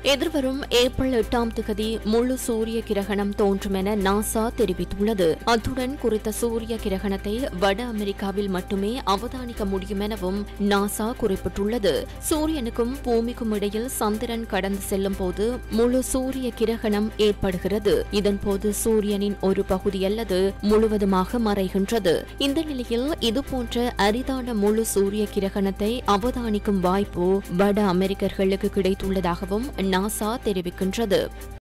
எதிர்வரும் ஏப்ரல் எட்டாம் திகதி முழு சூரிய கிரகணம் தோன்றும் என நாசா தெரிவித்துள்ளது அத்துடன் குறித்த சூரிய கிரகணத்தை வட அமெரிக்காவில் மட்டுமே அவதானிக்க முடியும் எனவும் நாசா குறிப்பிட்டுள்ளது சூரியனுக்கும் பூமிக்கும் இடையில் சந்திரன் கடந்து செல்லும் போது முழு சூரிய கிரகணம் ஏற்படுகிறது இதன்போது சூரியனின் ஒரு பகுதி அல்லது முழுவதுமாக மறைகின்றது இந்த நிலையில் இதுபோன்ற அரிதான முழு சூரிய கிரகணத்தை அவதானிக்கும் வாய்ப்பு வட அமெரிக்கர்களுக்கு கிடைத்துள்ளதாகவும் நாசா தெரிவிக்கின்றது